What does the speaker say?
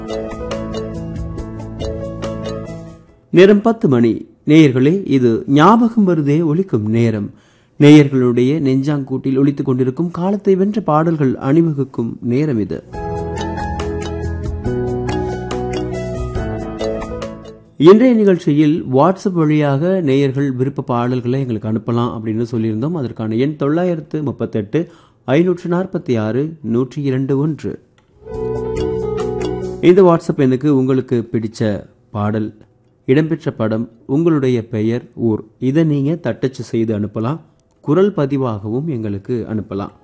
நேரம் பத்து மணி நேயர்களே இது ஞாபகம் வருதே ஒலிக்கும் நேரம் நேயர்களுடைய நெஞ்சாங்கூட்டில் ஒலித்துக் கொண்டிருக்கும் காலத்தை வென்ற பாடல்கள் அணிவகுக்கும் நேரம் இது இன்றைய நிகழ்ச்சியில் வாட்ஸ்அப் வழியாக நேயர்கள் விருப்ப பாடல்களை எங்களுக்கு அனுப்பலாம் அப்படின்னு சொல்லியிருந்தோம் அதற்கான எண் தொள்ளாயிரத்து முப்பத்தெட்டு ஐநூற்று நாற்பத்தி ஆறு நூற்றி இரண்டு ஒன்று இந்த வாட்ஸ்அப் எண்ணுக்கு உங்களுக்கு பிடிச்ச பாடல் இடம்பெற்ற படம் உங்களுடைய பெயர் ஊர் இதை நீங்கள் தட்டச்சு செய்து அனுப்பலாம் குரல் பதிவாகவும் எங்களுக்கு அனுப்பலாம்